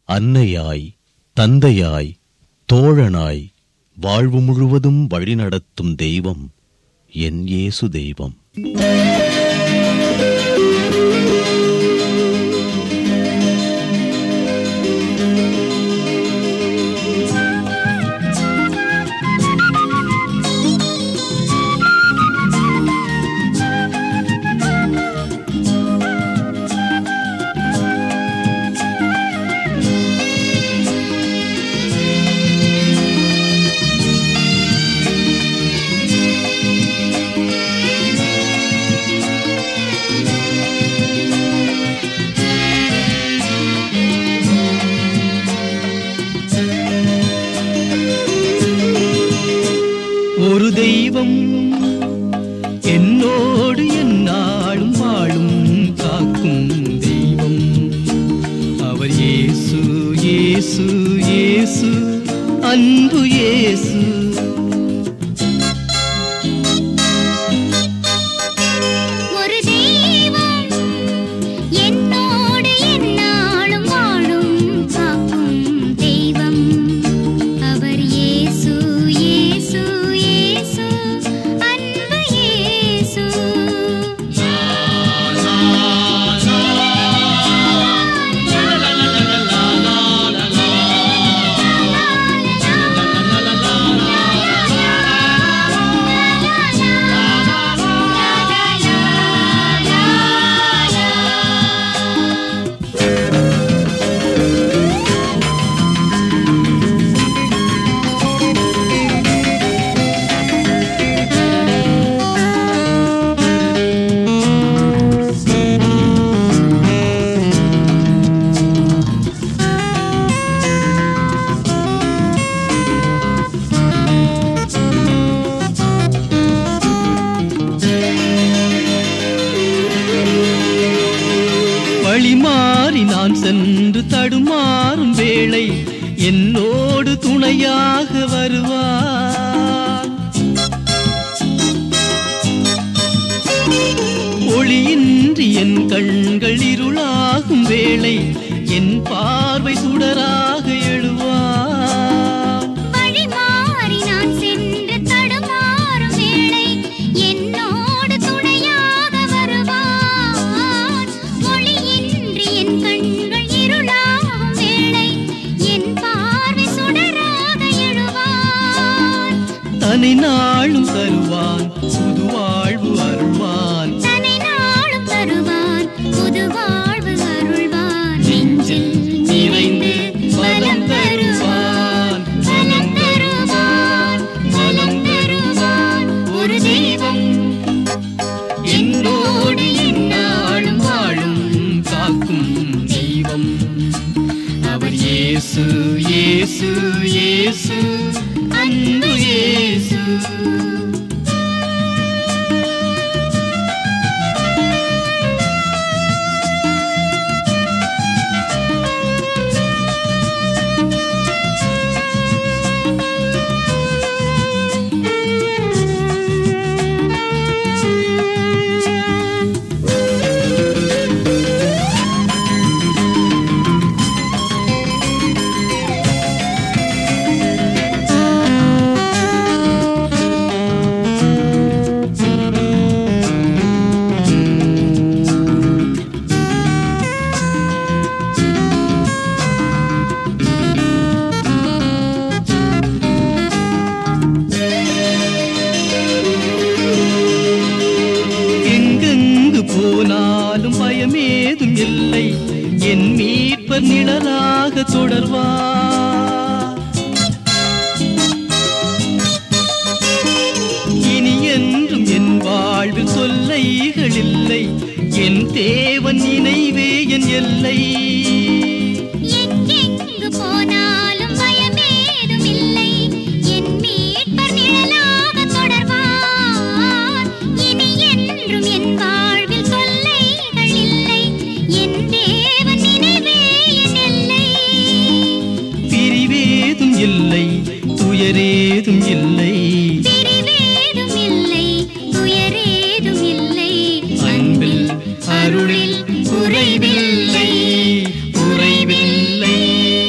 அன்னையாய் தந்தையாய் தோழனாய் வாழ்வு முழுவதும் வழிநடத்தும் தெய்வம் என் இயேசு தெய்வம் ஒரு தெய்வம் என்னோடு என்னாலும் வாழும் காக்கும் தெய்வம் அவர் இயேசு இயேசு இயேசு அன்பு இயேசு ஒரு தெய்வம் என்னோடு எந்நாளும் வாழும் காக்கும் தெய்வம் அவர் இயேசு இயேசு இயேசு அன்பு இயேசு வழி மாறி நான் சென்று தடுமாறும் வேளை என்னோடு துணையாக வருவார் ஒளியின்றி என் கண்கள் இருளாகும் வேளை என் பார்வை சுடராக எழுவார் வழி மாறி நான் சென்று தடுமாறும் வேளை என்னோடு துணையாக வருவான் ஒளியின்றி என் கண்கள் இருளாகும் வேளை என் பார்வை சுடராக எழுவான் தனி நாளும் தருவான் புது வாழ்வு அருள்வான் தனை நாளும் தருவான் புது வாழ்வு அருள்வான் நெஞ்சில் நிறைந்து பலம் தருவான் பலம் தருவான் பலம் தருவான் ஒரு தெய்வம் என்னோடு எந்நாளும் வாழும் காக்கும் தெய்வம் அவர் இயேசு இயேசு இயேசு அன்பு இயேசு எங்கெங்கு போனாலும் பயமேதும் இல்லை என் மீட்பர் நிழலாக தொடர்வார் இனி என்றும் என் வாழ்வில் தொல்லைகள் இல்லை என் தேவன் நினைவே என் எல்லை எங்கெங்கு போனாலும் பயமேதும் இல்லை என் மீட்பர் நிழலாக தொடர்வார் இனி என்றும் என் வாழ்வில் தொல்லைகள் இல்லை என் தேவன் நினைவே என் எல்லை பிரிவேதும் இல்லை துயரேதும் இல்லை பிரிவேதும் இல்லை துயரேதும் இல்லை அருளில் குறைவில்லை குறைவில்லை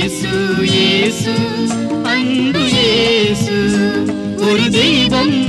இயேசு இயேசு அன்பு இயேசு ஒரு தெய்வம்